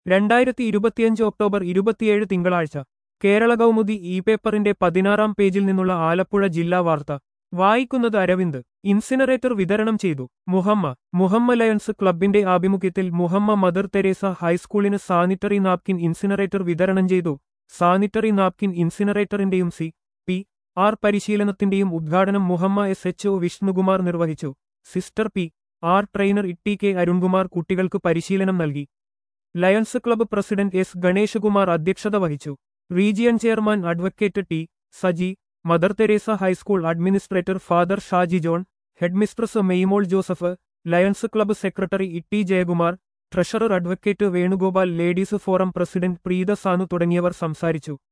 രണ്ടായിരത്തി ഇരുപത്തിയഞ്ച് ഒക്ടോബർ ഇരുപത്തിയേഴ് തിങ്കളാഴ്ച കേരള കൗമുദി ഇ പേപ്പറിന്റെ പതിനാറാം പേജിൽ നിന്നുള്ള ആലപ്പുഴ ജില്ലാ വാർത്ത വായിക്കുന്നത് അരവിന്ദ് ഇൻസിനറേറ്റർ വിതരണം ചെയ്തു മുഹമ്മ മുഹമ്മ ലയൺസ് ക്ലബിന്റെ ആഭിമുഖ്യത്തിൽ മുഹമ്മ മദർ തെരേസ ഹൈസ്കൂളിന് സാനിറ്ററി നാപ്കിൻ ഇൻസിനറേറ്റർ വിതരണം ചെയ്തു സാനിറ്ററി നാപ്കിൻ ഇൻസിനറേറ്ററിന്റെയും സി പി ആർ പരിശീലനത്തിന്റെയും ഉദ്ഘാടനം Muhamma S H O Vishnukumar നിർവഹിച്ചു sister P R trainer Itty K Arunkumar കുട്ടികൾക്ക് പരിശീലനം നൽകി lions club president S Ganeshakumar അധ്യക്ഷത വഹിച്ചു region chairman advocate T Saji mother Teresa high school administrator father Shaji John headmistress Maymol Joseph lions club secretary Itty Jayakumar treasurer advocate Venugopal ladies forum president Preetha Sanu തുടങ്ങിയവർ സംസാരിച്ചു